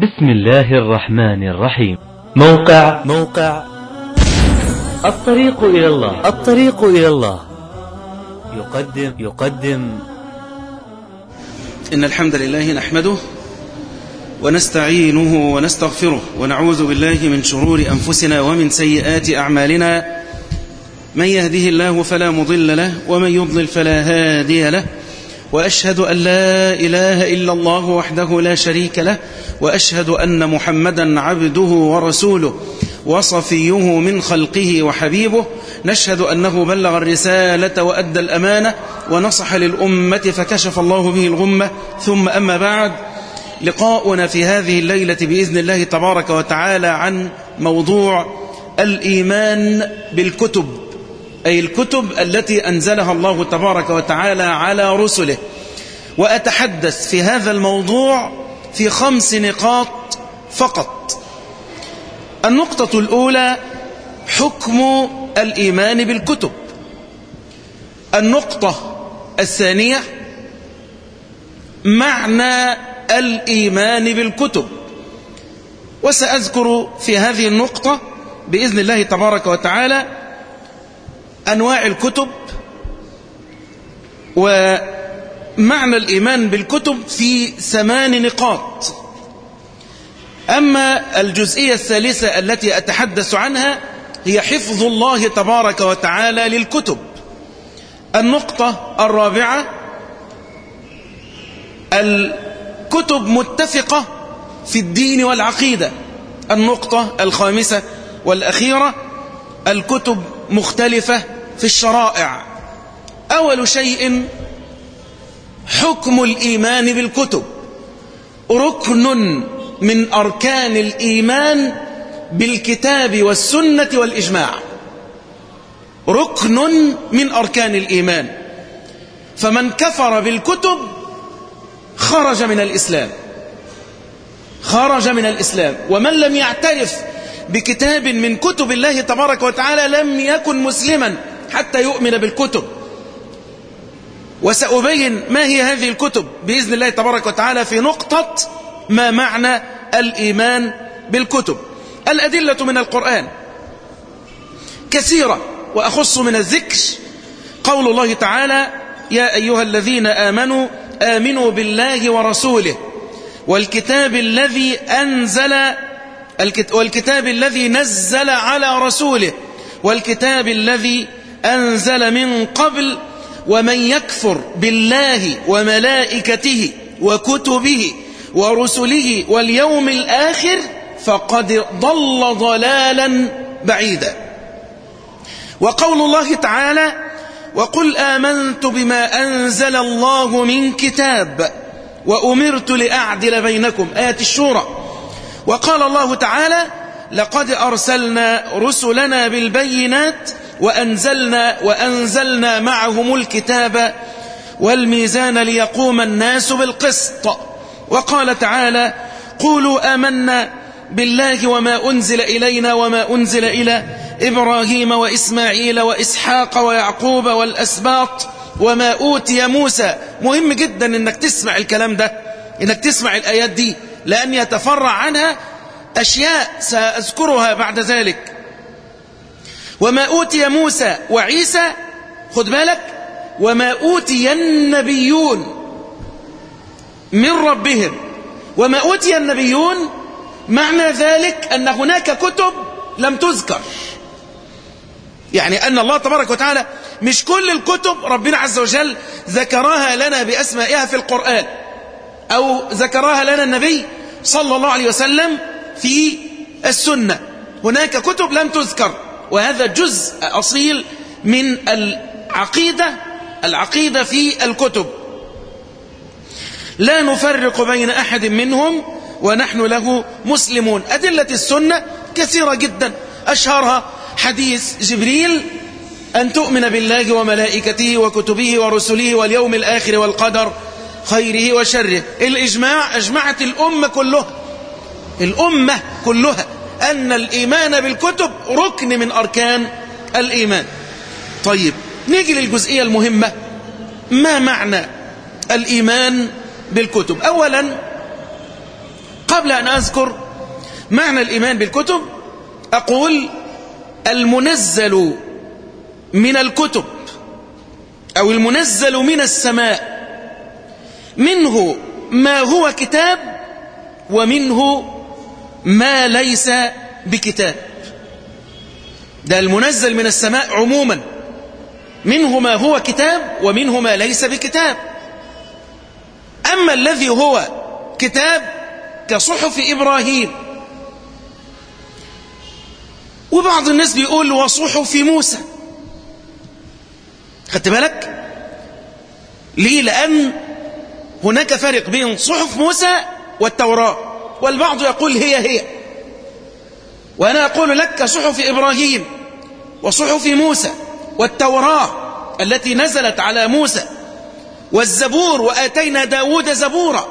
بسم الله الرحمن الرحيم موقع موقع الطريق إلى الله الطريق إلى الله يقدم يقدم إن الحمد لله نحمده ونستعينه ونستغفره ونعوذ بالله من شرور أنفسنا ومن سيئات أعمالنا من يهده الله فلا مضل له ومن يضلل فلا هادي له وأشهد أن لا إله إلا الله وحده لا شريك له وأشهد أن محمدا عبده ورسوله وصفيه من خلقه وحبيبه نشهد أنه بلغ الرسالة وأدى الأمانة ونصح للأمة فكشف الله به الغمة ثم أما بعد لقاؤنا في هذه الليلة بإذن الله تبارك وتعالى عن موضوع الإيمان بالكتب أي الكتب التي أنزلها الله تبارك وتعالى على رسله وأتحدث في هذا الموضوع في خمس نقاط فقط النقطة الأولى حكم الإيمان بالكتب النقطة الثانية معنى الإيمان بالكتب وسأذكر في هذه النقطة بإذن الله تبارك وتعالى أنواع الكتب ومعنى الإيمان بالكتب في ثمان نقاط أما الجزئية الثالثة التي أتحدث عنها هي حفظ الله تبارك وتعالى للكتب النقطة الرابعة الكتب متفقة في الدين والعقيدة النقطة الخامسة والأخيرة الكتب مختلفة في الشرائع أول شيء حكم الإيمان بالكتب ركن من أركان الإيمان بالكتاب والسنة والإجماع ركن من أركان الإيمان فمن كفر بالكتب خرج من الإسلام خرج من الإسلام ومن لم يعترف بكتاب من كتب الله تبارك وتعالى لم يكن مسلما حتى يؤمن بالكتب وسأبين ما هي هذه الكتب بإذن الله تبارك وتعالى في نقطة ما معنى الإيمان بالكتب الأدلة من القرآن كثيرة وأخص من الذكر قول الله تعالى يا أيها الذين آمنوا آمنوا بالله ورسوله والكتاب الذي أنزل والكتاب الذي نزل على رسوله والكتاب الذي أنزل من قبل ومن يكفر بالله وملائكته وكتبه ورسله واليوم الآخر فقد ضل ضلالا بعيدا وقول الله تعالى وقل آمنت بما أنزل الله من كتاب وأمرت لأعدل بينكم آية الشورى وقال الله تعالى لقد أرسلنا رسلنا بالبينات وأنزلنا, وأنزلنا معهم الكتاب والميزان ليقوم الناس بالقسط وقال تعالى قولوا آمنا بالله وما أنزل إلينا وما أنزل إلى إبراهيم وإسماعيل وإسحاق ويعقوب والأسباط وما أوتي موسى مهم جدا أنك تسمع الكلام ده أنك تسمع الآيات دي لأن يتفرع عنها أشياء سأذكرها بعد ذلك وما أوتي موسى وعيسى خد بالك وما أوتي النبيون من ربهم وما أوتي النبيون معنى ذلك أن هناك كتب لم تذكر يعني أن الله تبارك وتعالى مش كل الكتب ربنا عز وجل ذكرها لنا بأسمائها في القرآن أو ذكرها لنا النبي صلى الله عليه وسلم في السنة هناك كتب لم تذكر وهذا جزء أصيل من العقيدة العقيدة في الكتب لا نفرق بين أحد منهم ونحن له مسلمون أدلة السنة كثيرة جدا أشهرها حديث جبريل أن تؤمن بالله وملائكته وكتبه ورسله واليوم الآخر والقدر خيره وشره الإجماع أجمعت الأمة كلها الأمة كلها أن الإيمان بالكتب ركن من أركان الإيمان طيب نيجي للجزئية المهمة ما معنى الإيمان بالكتب أولا قبل أن أذكر معنى الإيمان بالكتب أقول المنزل من الكتب أو المنزل من السماء منه ما هو كتاب ومنه ما ليس بكتاب ده المنزل من السماء عموما منه ما هو كتاب ومنه ما ليس بكتاب أما الذي هو كتاب كصحف إبراهيم وبعض الناس بيقول وصحف موسى خدت بالك ليه لأن هناك فرق بين صحف موسى والتوراة والبعض يقول هي هي وأنا أقول لك صحف إبراهيم وصحف موسى والتوراة التي نزلت على موسى والزبور وآتينا داود زبورا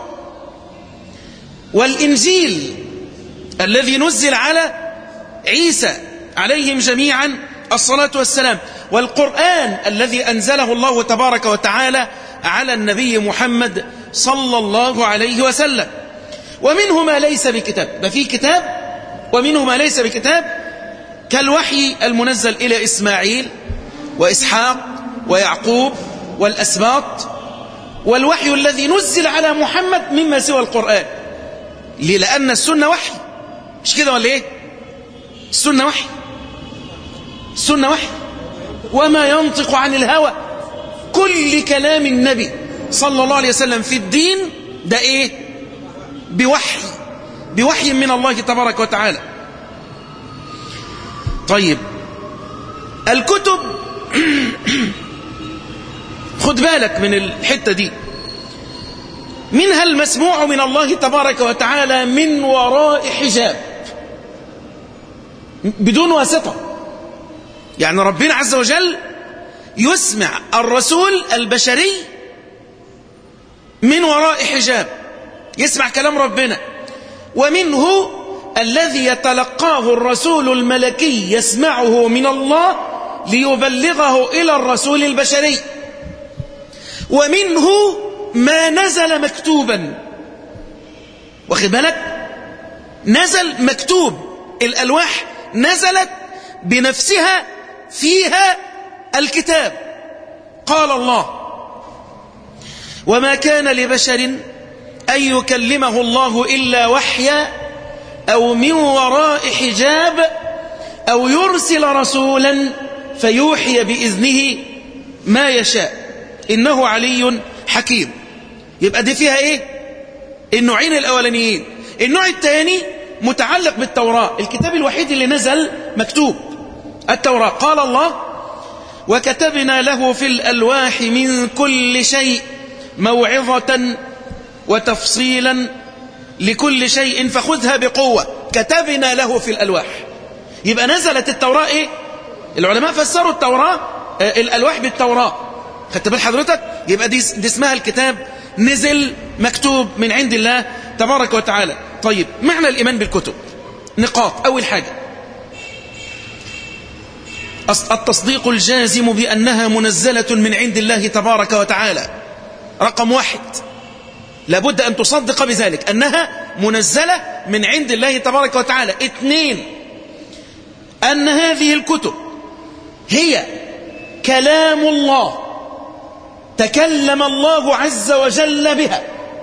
والإنجيل الذي نزل على عيسى عليهم جميعا الصلاة والسلام والقرآن الذي أنزله الله تبارك وتعالى على النبي محمد صلى الله عليه وسلم ومنه ما ليس بكتاب ده في كتاب ومنه ما ليس بكتاب كالوحي المنزل إلى إسماعيل وإسحاق ويعقوب والأسباط والوحي الذي نزل على محمد مما سوى القرآن ليه لأن السنة وحي مش كده ولا إيه السنة وحي السنة وحي وما ينطق عن الهوى كل كلام النبي صلى الله عليه وسلم في الدين ده إيه بوحي بوحي من الله تبارك وتعالى طيب الكتب خد بالك من الحتة دي منها المسموع من الله تبارك وتعالى من وراء حجاب بدون واسطة يعني ربنا عز وجل يسمع الرسول البشري من وراء حجاب يسمع كلام ربنا ومنه الذي يتلقاه الرسول الملكي يسمعه من الله ليبلغه إلى الرسول البشري ومنه ما نزل مكتوبا واخد بالك نزل مكتوب الألواح نزلت بنفسها فيها الكتاب قال الله وما كان لبشر أن يكلمه الله إلا وحيا أو من وراء حجاب أو يرسل رسولا فيوحي بإذنه ما يشاء إنه علي حكيم يبقى دي فيها إيه النوعين الأولانيين النوع الثاني متعلق بالتوراة الكتاب الوحيد اللي نزل مكتوب التوراة قال الله وكتبنا له في الألواح من كل شيء موعظة وتفصيلا لكل شيء فخذها بقوة كتبنا له في الألواح يبقى نزلت التوراة إيه العلماء فسروا التوراة آه الألواح بالتوراة خدت بال حضرتك يبقى دي, دي اسمها الكتاب نزل مكتوب من عند الله تبارك وتعالى طيب معنى الإيمان بالكتب نقاط أول حاجة التصديق الجازم بأنها منزلة من عند الله تبارك وتعالى رقم واحد لابد أن تصدق بذلك أنها منزلة من عند الله تبارك وتعالى اثنين أن هذه الكتب هي كلام الله تكلم الله عز وجل بها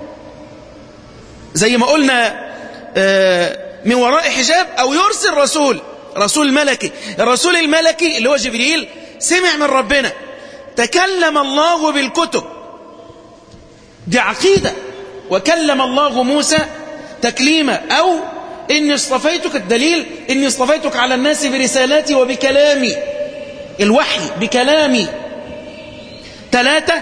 زي ما قلنا من وراء حجاب أو يرسل رسول رسول ملكي الرسول الملكي اللي هو جبريل سمع من ربنا تكلم الله بالكتب دي عقيدة وكلم الله موسى تكليما أو إني اصطفيتك الدليل إني اصطفيتك على الناس برسالاتي وبكلامي الوحي بكلامي ثلاثة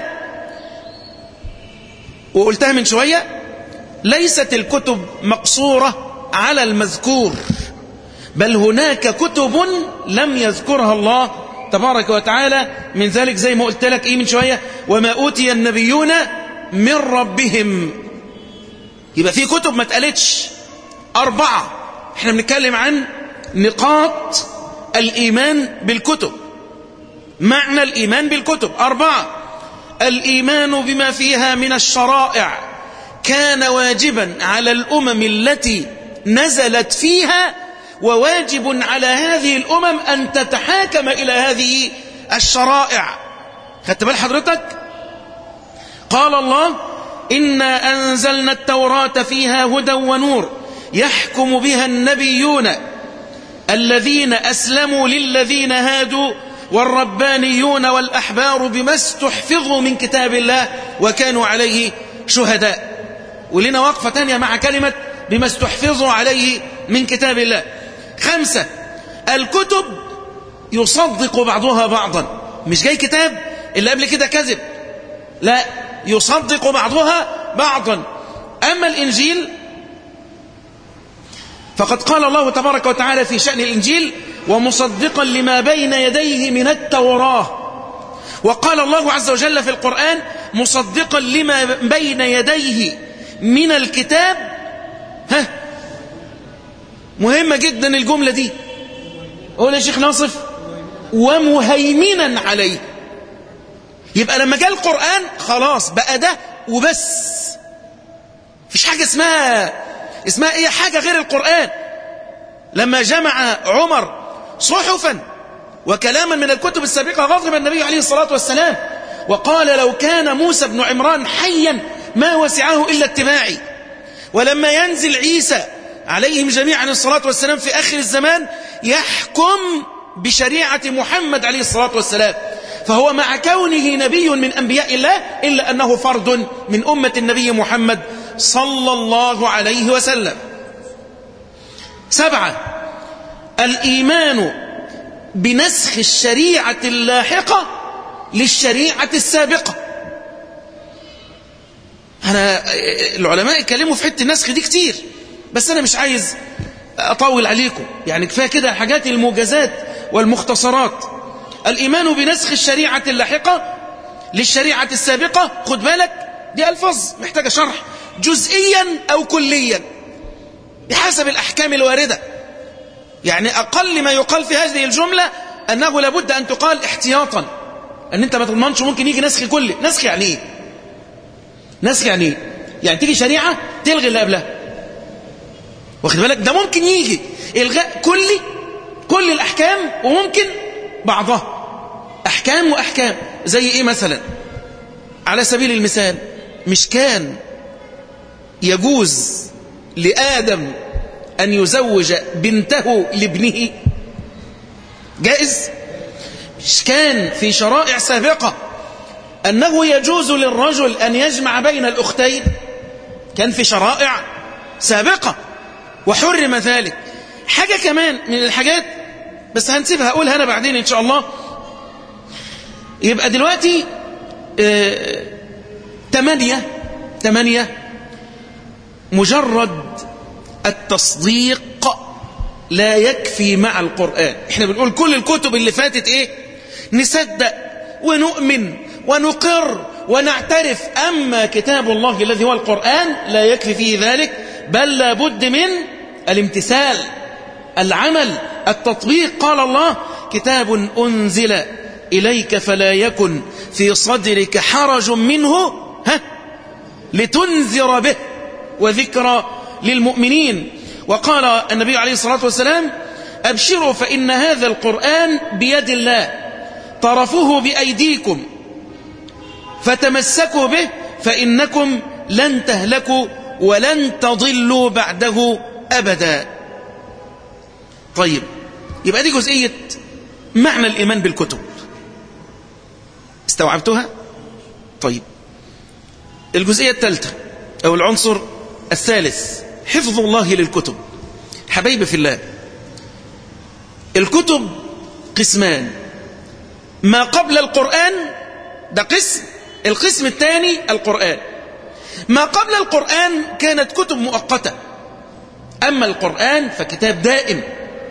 وقلتها من شوية ليست الكتب مقصورة على المذكور بل هناك كتب لم يذكرها الله تبارك وتعالى من ذلك زي ما قلت لك إيه من شوية وما أوتي النبيون من ربهم يبقى في كتب ما اتقالتش أربعة احنا بنتكلم عن نقاط الإيمان بالكتب معنى الإيمان بالكتب أربعة الإيمان بما فيها من الشرائع كان واجبا على الأمم التي نزلت فيها وواجب على هذه الأمم أن تتحاكم إلى هذه الشرائع خدت بال حضرتك قال الله إنا أنزلنا التوراة فيها هدى ونور يحكم بها النبيون الذين أسلموا للذين هادوا والربانيون والأحبار بما استحفظوا من كتاب الله وكانوا عليه شهداء ولنا وقفة تانية مع كلمة بما استحفظوا عليه من كتاب الله خمسة الكتب يصدق بعضها بعضا مش جاي كتاب اللي قبل كده كذب لا يصدق بعضها بعضا أما الإنجيل فقد قال الله تبارك وتعالى في شأن الإنجيل ومصدقا لما بين يديه من التوراة وقال الله عز وجل في القرآن مصدقا لما بين يديه من الكتاب ها مهمة جدا الجملة دي قول يا شيخ ناصف ومهيمنا عليه يبقى لما جاء القرآن خلاص بقى ده وبس فيش حاجة اسمها اسمها ايه حاجة غير القرآن لما جمع عمر صحفا وكلاما من الكتب السابقة غضب النبي عليه الصلاة والسلام وقال لو كان موسى بن عمران حيا ما وسعه إلا اتباعي ولما ينزل عيسى عليهم جميعا الصلاة والسلام في آخر الزمان يحكم بشريعة محمد عليه الصلاة والسلام فهو مع كونه نبي من أنبياء الله إلا أنه فرد من أمة النبي محمد صلى الله عليه وسلم سبعة الإيمان بنسخ الشريعة اللاحقة للشريعة السابقة أنا العلماء اتكلموا في حتة النسخ دي كتير بس أنا مش عايز أطول عليكم يعني كفاية كده حاجات الموجزات والمختصرات الإيمان بنسخ الشريعة اللاحقة للشريعة السابقة خد بالك دي ألفاظ محتاجة شرح جزئيا أو كليا بحسب الأحكام الواردة يعني أقل ما يقال في هذه الجملة أنه لابد أن تقال احتياطا أن أنت ما تضمنش ممكن يجي نسخ كلي نسخ يعني إيه نسخ يعني إيه يعني تيجي شريعة تلغي اللي قبلها واخد بالك ده ممكن يجي إلغاء كلي كل الأحكام وممكن بعضها أحكام وأحكام زي إيه مثلا على سبيل المثال مش كان يجوز لآدم أن يزوج بنته لابنه جائز مش كان في شرائع سابقة أنه يجوز للرجل أن يجمع بين الأختين كان في شرائع سابقة وحرم ذلك حاجة كمان من الحاجات بس هنسيبها أقولها أنا بعدين إن شاء الله يبقى دلوقتي اه تمانية تمانية مجرد التصديق لا يكفي مع القرآن احنا بنقول كل الكتب اللي فاتت ايه نصدق ونؤمن ونقر ونعترف أما كتاب الله الذي هو القرآن لا يكفي فيه ذلك بل لابد من الامتثال العمل التطبيق قال الله كتاب أنزل إليك فلا يكن في صدرك حرج منه ها لتنذر به وذكرى للمؤمنين وقال النبي عليه الصلاة والسلام أبشروا فإن هذا القرآن بيد الله طرفه بأيديكم فتمسكوا به فإنكم لن تهلكوا ولن تضلوا بعده أبدا طيب يبقى دي جزئية معنى الإيمان بالكتب استوعبتها طيب الجزئية الثالثة أو العنصر الثالث حفظ الله للكتب حبيبي في الله الكتب قسمان ما قبل القرآن ده قسم القسم الثاني القرآن ما قبل القرآن كانت كتب مؤقتة أما القرآن فكتاب دائم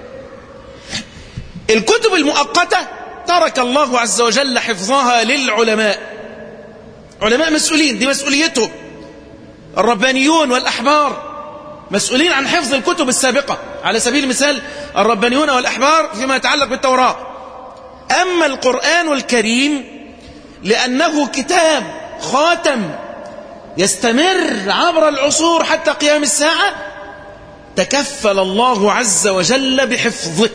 الكتب المؤقتة ترك الله عز وجل حفظها للعلماء علماء مسؤولين دي مسؤوليتهم الربانيون والأحبار مسؤولين عن حفظ الكتب السابقة على سبيل المثال الربانيون والأحبار فيما يتعلق بالتوراة أما القرآن الكريم لأنه كتاب خاتم يستمر عبر العصور حتى قيام الساعة تكفل الله عز وجل بحفظه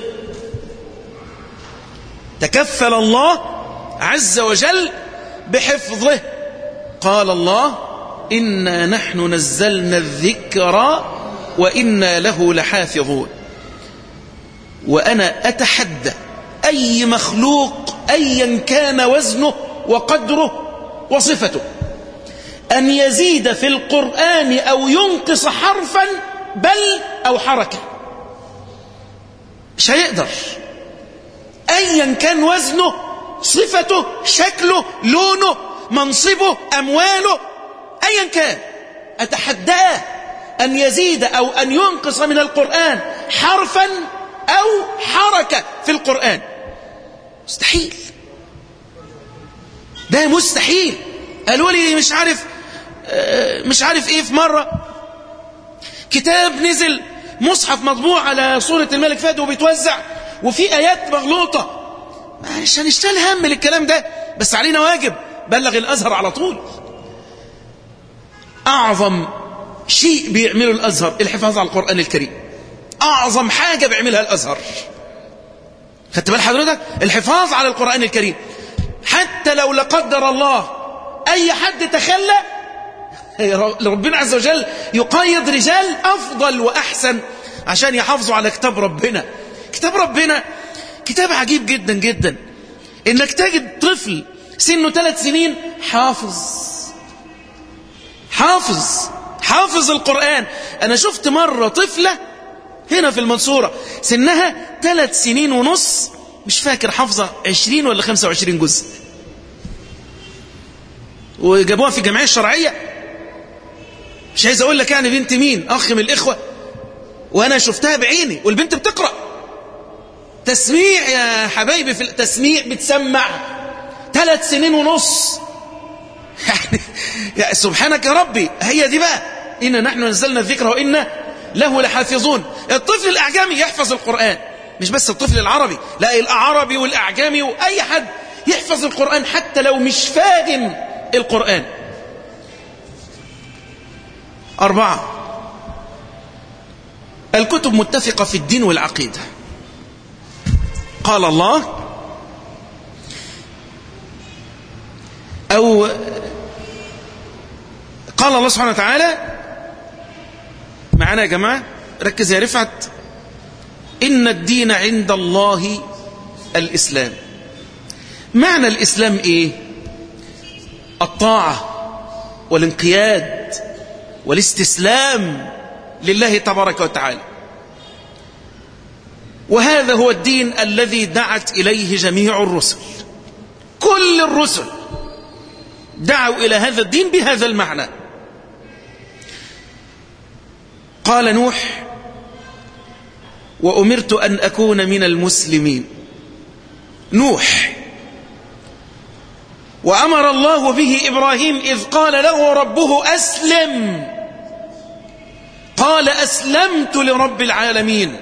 تكفل الله عز وجل بحفظه قال الله إنا نحن نزلنا الذكر وإنا له لحافظون وأنا أتحدى أي مخلوق أيا كان وزنه وقدره وصفته أن يزيد في القرآن أو ينقص حرفا بل أو حركة مش هيقدر أيا كان وزنه صفته شكله لونه منصبه أمواله أيا كان أتحداه أن يزيد أو أن ينقص من القرآن حرفا أو حركة في القرآن مستحيل ده مستحيل قالوا لي مش عارف مش عارف ايه في مرة كتاب نزل مصحف مطبوع على صورة الملك فهد وبيتوزع وفي آيات مغلوطة مش هنشتغل هم للكلام ده بس علينا واجب بلغ الأزهر على طول أعظم شيء بيعمله الأزهر الحفاظ على القرآن الكريم أعظم حاجة بيعملها الأزهر خدت بال حضرتك الحفاظ على القرآن الكريم حتى لو لا قدر الله أي حد تخلى ربنا عز وجل يقيد رجال أفضل وأحسن عشان يحافظوا على كتاب ربنا كتاب ربنا كتاب عجيب جدا جدا إنك تجد طفل سنه ثلاث سنين حافظ حافظ حافظ القرآن أنا شفت مرة طفلة هنا في المنصورة سنها ثلاث سنين ونص مش فاكر حافظة عشرين ولا خمسة وعشرين جزء وجابوها في الجمعية الشرعية مش عايز أقول لك يعني بنت مين أخ من الإخوة وأنا شفتها بعيني والبنت بتقرأ تسميع يا حبايبي في التسميع بتسمع ثلاث سنين ونص يعني يا سبحانك يا ربي هي دي بقى إنا نحن نزلنا الذكر وإنا له لحافظون الطفل الأعجمي يحفظ القرآن مش بس الطفل العربي لا الأعربي والأعجمي وأي حد يحفظ القرآن حتى لو مش فاهم القرآن أربعة الكتب متفقة في الدين والعقيدة قال الله أو قال الله سبحانه وتعالى معنا يا جماعة ركز يا رفعت إن الدين عند الله الإسلام معنى الإسلام إيه الطاعة والانقياد والاستسلام لله تبارك وتعالى وهذا هو الدين الذي دعت إليه جميع الرسل كل الرسل دعوا إلى هذا الدين بهذا المعنى قال نوح وأمرت أن أكون من المسلمين نوح وأمر الله به إبراهيم إذ قال له ربه أسلم قال أسلمت لرب العالمين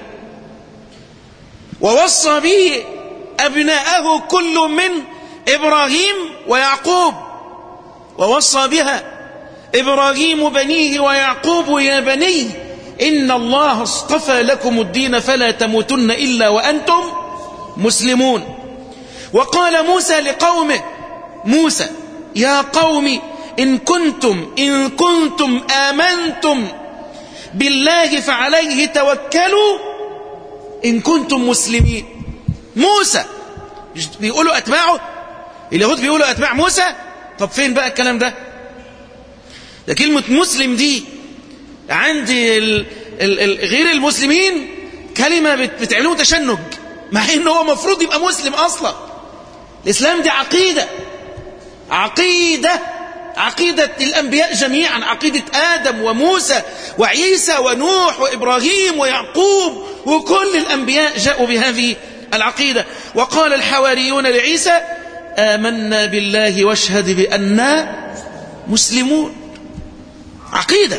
ووصى به أبناءه كل من إبراهيم ويعقوب ووصى بها إبراهيم بنيه ويعقوب يا بني إن الله اصطفى لكم الدين فلا تموتن إلا وأنتم مسلمون وقال موسى لقومه موسى يا قوم إن كنتم إن كنتم آمنتم بالله فعليه توكلوا إن كنتم مسلمين موسى بيقولوا أتباعه اليهود بيقولوا أتباع موسى طب فين بقى الكلام ده ده كلمة مسلم دي عند ال ال ال غير المسلمين كلمة بتعملوا تشنج مع انه هو مفروض يبقى مسلم اصلا الاسلام دي عقيدة عقيدة عقيدة الأنبياء جميعا عقيدة آدم وموسى وعيسى ونوح وإبراهيم ويعقوب وكل الأنبياء جاءوا بهذه العقيدة وقال الحواريون لعيسى آمنا بالله واشهد بأننا مسلمون عقيدة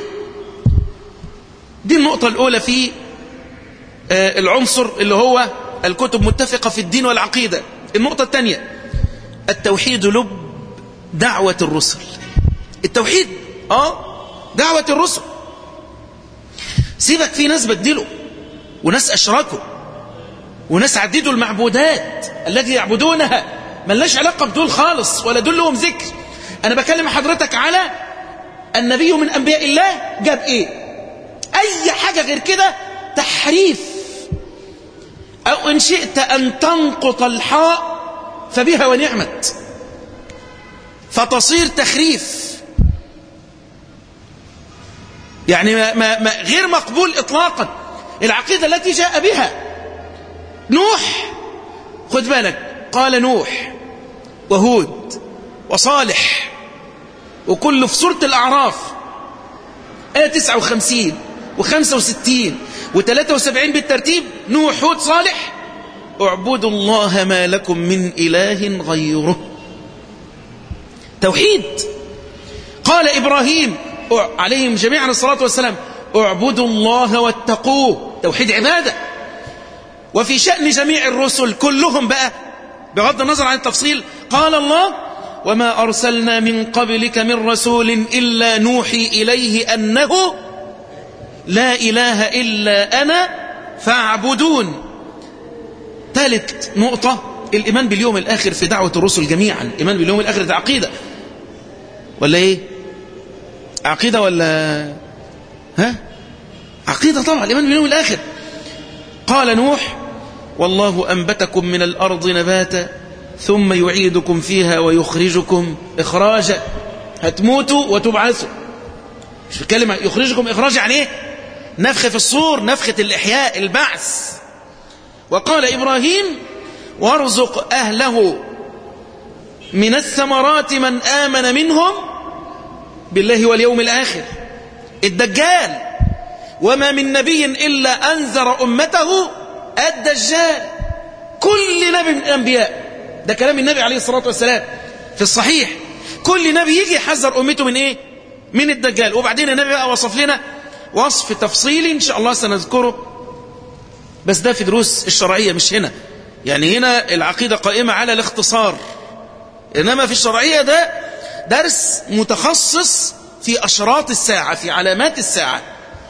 دي النقطة الأولى في العنصر اللي هو الكتب متفقة في الدين والعقيدة النقطة الثانية التوحيد لب دعوة الرسل التوحيد اه دعوة الرسل سيبك في ناس بدلوا وناس أشركوا وناس عددوا المعبودات التي يعبدونها ملناش علاقة بدول خالص ولا دول لهم ذكر أنا بكلم حضرتك على النبي من أنبياء الله جاب إيه أي حاجة غير كده تحريف أو إن شئت أن تنقط الحاء فبها ونعمت فتصير تخريف يعني ما ما ما غير مقبول إطلاقا العقيدة التي جاء بها نوح خد بالك قال نوح وهود وصالح وكله في سورة الأعراف آية 59 و65 و73 بالترتيب نوح هود صالح اعبدوا الله ما لكم من إله غيره توحيد قال إبراهيم عليهم جميعا الصلاة والسلام اعبدوا الله واتقوه توحيد عبادة وفي شأن جميع الرسل كلهم بقى بغض النظر عن التفصيل قال الله وما أرسلنا من قبلك من رسول إلا نوحي إليه أنه لا إله إلا أنا فاعبدون ثالث نقطة الإيمان باليوم الآخر في دعوة الرسل جميعا الإيمان باليوم الآخر ده عقيدة ولا إيه عقيدة ولا ها عقيدة طبعا الإيمان باليوم الآخر قال نوح والله أنبتكم من الأرض نباتا ثم يعيدكم فيها ويخرجكم إخراجا هتموتوا وتبعثوا مش الكلمة يخرجكم إخراج يعني إيه نفخ في الصور نفخة الإحياء البعث وقال إبراهيم وارزق أهله من الثمرات من آمن منهم بالله واليوم الآخر الدجال وما من نبي إلا أنذر أمته الدجال كل نبي من الأنبياء ده كلام النبي عليه الصلاة والسلام في الصحيح كل نبي يجي يحذر أمته من إيه من الدجال وبعدين النبي بقى وصف لنا وصف تفصيلي إن شاء الله سنذكره بس ده في دروس الشرعية مش هنا يعني هنا العقيدة قائمة على الاختصار إنما في الشرعية ده درس متخصص في أشراط الساعة في علامات الساعة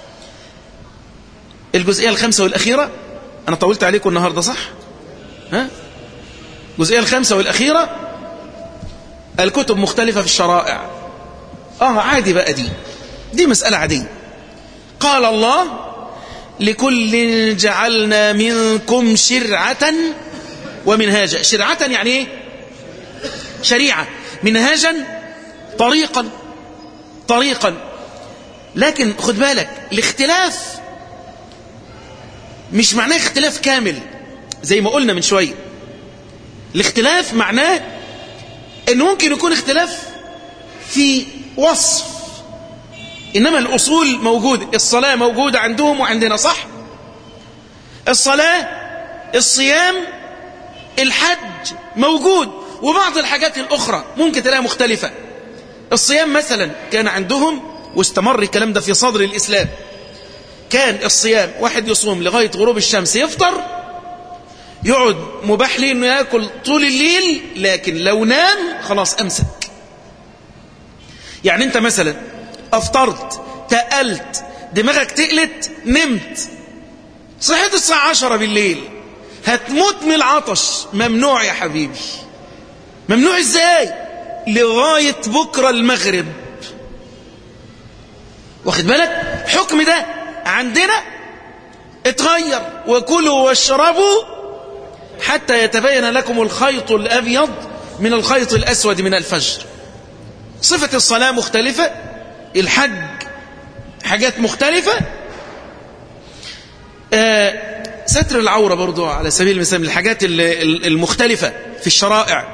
الجزئية الخامسة والأخيرة أنا طولت عليكم النهاردة صح ها الجزئية الخامسة والأخيرة الكتب مختلفة في الشرائع آه عادي بقى دي دي مسألة عادية قال الله لكل جعلنا منكم شرعة ومنهاجا شرعة يعني ايه شريعة منهاجا طريقا طريقا لكن خد بالك الاختلاف مش معناه اختلاف كامل زي ما قلنا من شوية الاختلاف معناه انه ممكن يكون اختلاف في وصف إنما الأصول موجودة الصلاة موجودة عندهم وعندنا صح الصلاة الصيام الحج موجود وبعض الحاجات الأخرى ممكن تلاقيها مختلفة الصيام مثلا كان عندهم واستمر الكلام ده في صدر الإسلام كان الصيام واحد يصوم لغاية غروب الشمس يفطر يقعد مباح ليه انه ياكل طول الليل لكن لو نام خلاص امسك يعني انت مثلا افطرت تقلت دماغك تقلت نمت صحيت الساعة عشرة بالليل هتموت من العطش ممنوع يا حبيبي ممنوع ازاي لغاية بكرة المغرب واخد بالك حكم ده عندنا اتغير وكلوا واشربوا حتى يتبين لكم الخيط الأبيض من الخيط الأسود من الفجر صفة الصلاة مختلفة الحج حاجات مختلفة آه ستر العورة برضو على سبيل المثال من الحاجات المختلفة في الشرائع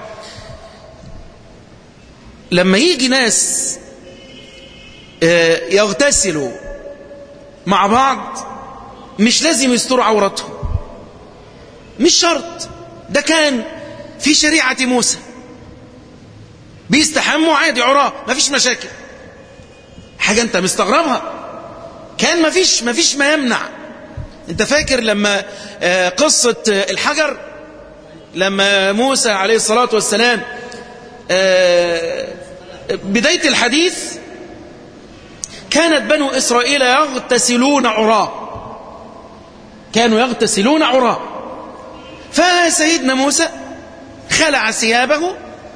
لما يجي ناس آه يغتسلوا مع بعض مش لازم يستروا عورتهم مش شرط ده كان في شريعة موسى بيستحموا عادي عراه مفيش مشاكل حاجة انت مستغربها كان مفيش مفيش ما يمنع انت فاكر لما آه قصة آه الحجر لما موسى عليه الصلاة والسلام آه بداية الحديث كانت بنو إسرائيل يغتسلون عراة كانوا يغتسلون عراة فسيدنا موسى خلع ثيابه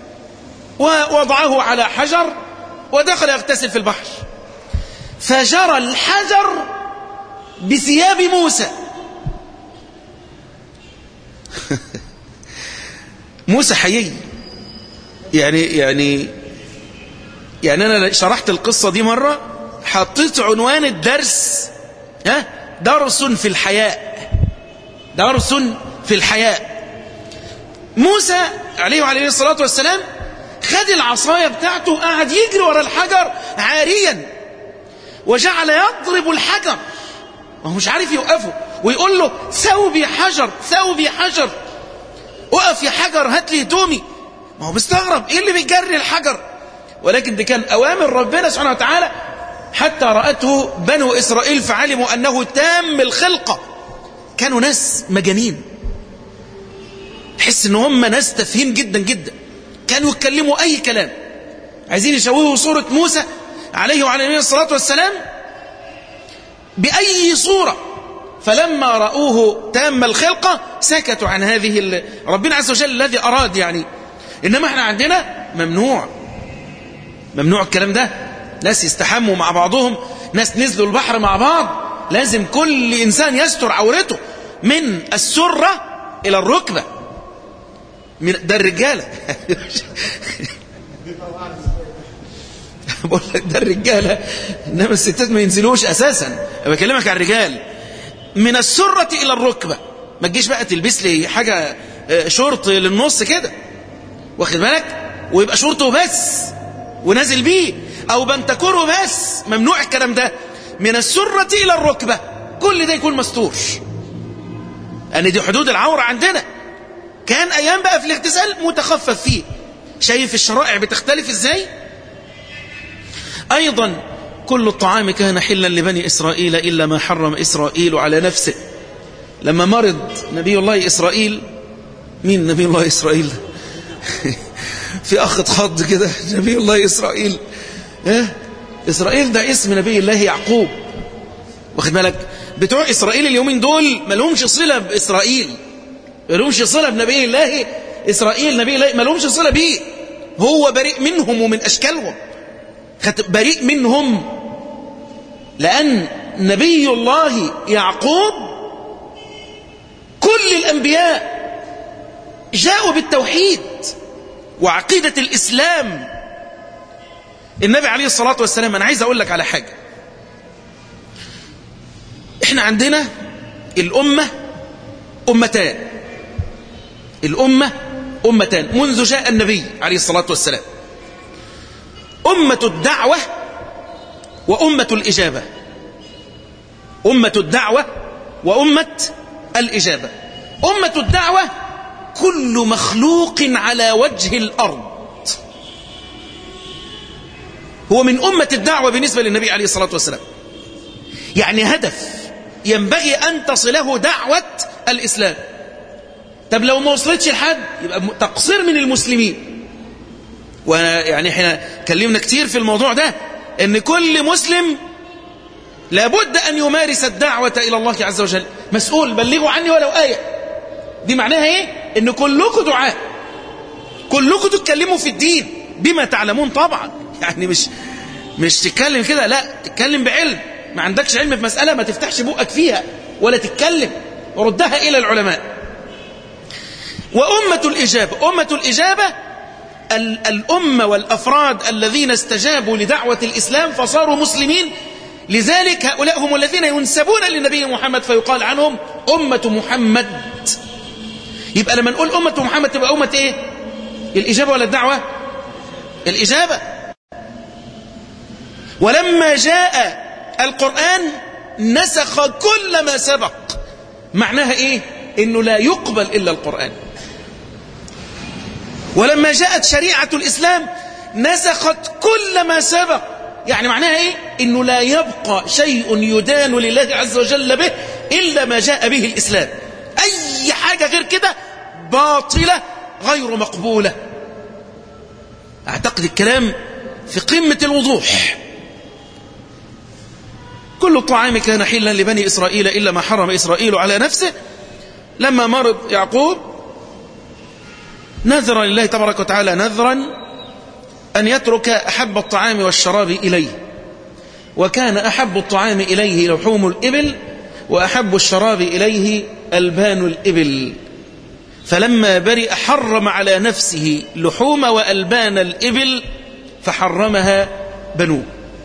ووضعه على حجر ودخل يغتسل في البحر فجرى الحجر بثياب موسى موسى حيي يعني يعني يعني انا شرحت القصه دي مره حطيت عنوان الدرس ها درس في الحياء درس في الحياء موسى عليه وعليه الصلاه والسلام خد العصايه بتاعته قعد يجري ورا الحجر عاريا وجعل يضرب الحجر وهو مش عارف يوقفه ويقول له ثوبي حجر ثوبي حجر وقف يا حجر هات لي هدومي ما هو مستغرب ايه اللي بيجري الحجر ولكن دي كان اوامر ربنا سبحانه وتعالى حتى رأته بنو إسرائيل فعلموا أنه تام الخلقة كانوا ناس مجانين تحس ان هم ناس تافهين جدا جدا كانوا يتكلموا أي كلام عايزين يشوهوا صورة موسى عليه وعلى نبينا الصلاة والسلام بأي صورة فلما رأوه تام الخلقة سكتوا عن هذه ربنا عز وجل الذي أراد يعني إنما احنا عندنا ممنوع ممنوع الكلام ده ناس يستحموا مع بعضهم ناس نزلوا البحر مع بعض لازم كل إنسان يستر عورته من السرة إلى الركبة من ده الرجالة بقول لك ده الرجالة إنما الستات ما ينزلوش أساسا أنا بكلمك عن الرجال من السرة إلى الركبة ما تجيش بقى تلبس لي حاجة شورت للنص كده واخد بالك ويبقى شورته بس ونازل بيه او بنتكوره بس ممنوع الكلام ده من السرة الى الركبة كل ده يكون مستور ان دي حدود العورة عندنا كان ايام بقى في الاغتسال متخفف فيه شايف الشرائع بتختلف ازاي ايضا كل الطعام كان حلا لبني اسرائيل الا ما حرم اسرائيل على نفسه لما مرض نبي الله اسرائيل مين نبي الله اسرائيل في اخ اتخض كده نبي الله اسرائيل اه اسرائيل ده اسم نبي الله يعقوب واخد بالك بتوع اسرائيل اليومين دول ما لهمش صله باسرائيل ما لهمش صله بنبي الله اسرائيل نبي الله ما لهمش صله بيه هو بريء منهم ومن اشكالهم بريء منهم لان نبي الله يعقوب كل الانبياء جاءوا بالتوحيد وعقيدة الإسلام النبي عليه الصلاة والسلام أنا عايز أقول لك على حاجة إحنا عندنا الأمة أمتان الأمة أمتان منذ جاء النبي عليه الصلاة والسلام أمة الدعوة وأمة الإجابة أمة الدعوة وأمة الإجابة أمة الدعوة كل مخلوق على وجه الأرض هو من أمة الدعوة بالنسبة للنبي عليه الصلاة والسلام يعني هدف ينبغي أن تصله دعوة الإسلام طب لو ما وصلتش لحد يبقى تقصير من المسلمين ويعني احنا كلمنا كتير في الموضوع ده ان كل مسلم لابد ان يمارس الدعوة الى الله عز وجل مسؤول بلغوا عني ولو آية دي معناها ايه ان كلكم دعاء كلكم تتكلموا في الدين بما تعلمون طبعا يعني مش مش تتكلم كده لا تتكلم بعلم ما عندكش علم في مسألة ما تفتحش بقك فيها ولا تتكلم وردها إلى العلماء وأمة الإجابة أمة الإجابة الأمة والأفراد الذين استجابوا لدعوة الإسلام فصاروا مسلمين لذلك هؤلاء هم الذين ينسبون للنبي محمد فيقال عنهم أمة محمد يبقى لما نقول أمة محمد تبقى أمة إيه الإجابة ولا الدعوة الإجابة ولما جاء القرآن نسخ كل ما سبق معناها إيه إنه لا يقبل إلا القرآن ولما جاءت شريعة الإسلام نسخت كل ما سبق يعني معناها إيه إنه لا يبقى شيء يدان لله عز وجل به إلا ما جاء به الإسلام أي حاجة غير كده باطلة غير مقبولة أعتقد الكلام في قمة الوضوح كل الطعام كان حلا لبني إسرائيل إلا ما حرم إسرائيل على نفسه لما مرض يعقوب نذر لله تبارك وتعالى نذرا أن يترك أحب الطعام والشراب إليه وكان أحب الطعام إليه لحوم الإبل وأحب الشراب إليه ألبان الإبل فلما برئ حرم على نفسه لحوم وألبان الإبل فحرمها بنوه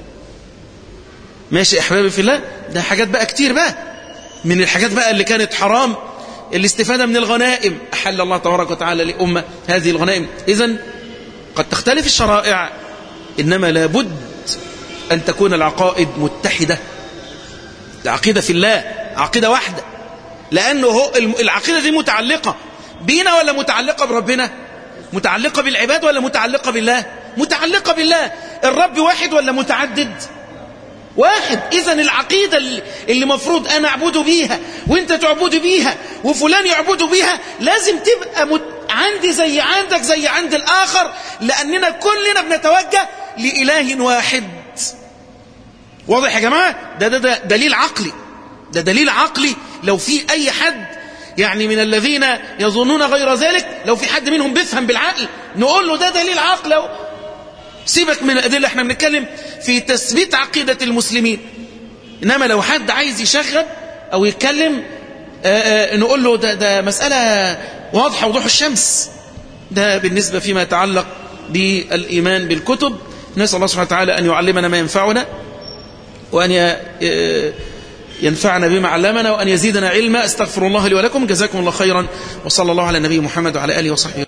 ماشي أحبابي في الله ده حاجات بقى كتير بقى من الحاجات بقى اللي كانت حرام الاستفادة من الغنائم أحل الله تبارك وتعالى لأمة هذه الغنائم إذن قد تختلف الشرائع إنما لابد أن تكون العقائد متحدة العقيدة في الله عقيدة واحدة لأنه هو العقيدة دي متعلقة بينا ولا متعلقة بربنا متعلقة بالعباد ولا متعلقة بالله متعلقة بالله الرب واحد ولا متعدد واحد إذا العقيدة اللي مفروض أنا أعبد بيها وإنت تعبد بيها وفلان يعبد بيها لازم تبقى مت... عندي زي عندك زي عند الآخر لأننا كلنا بنتوجه لإله واحد واضح يا جماعة ده, ده, ده دليل عقلي ده دليل عقلي لو في أي حد يعني من الذين يظنون غير ذلك لو في حد منهم بيفهم بالعقل نقول له ده دليل عقل سيبك من الأدلة احنا بنتكلم في تثبيت عقيدة المسلمين إنما لو حد عايز يشغل أو يتكلم آآ آآ نقول له ده, ده مسألة واضحة وضوح الشمس ده بالنسبة فيما يتعلق بالإيمان بالكتب نسأل الله سبحانه وتعالى أن يعلمنا ما ينفعنا وأن ينفعنا بما علمنا وأن يزيدنا علما استغفر الله لي ولكم جزاكم الله خيرا وصلى الله على النبي محمد وعلى آله وصحبه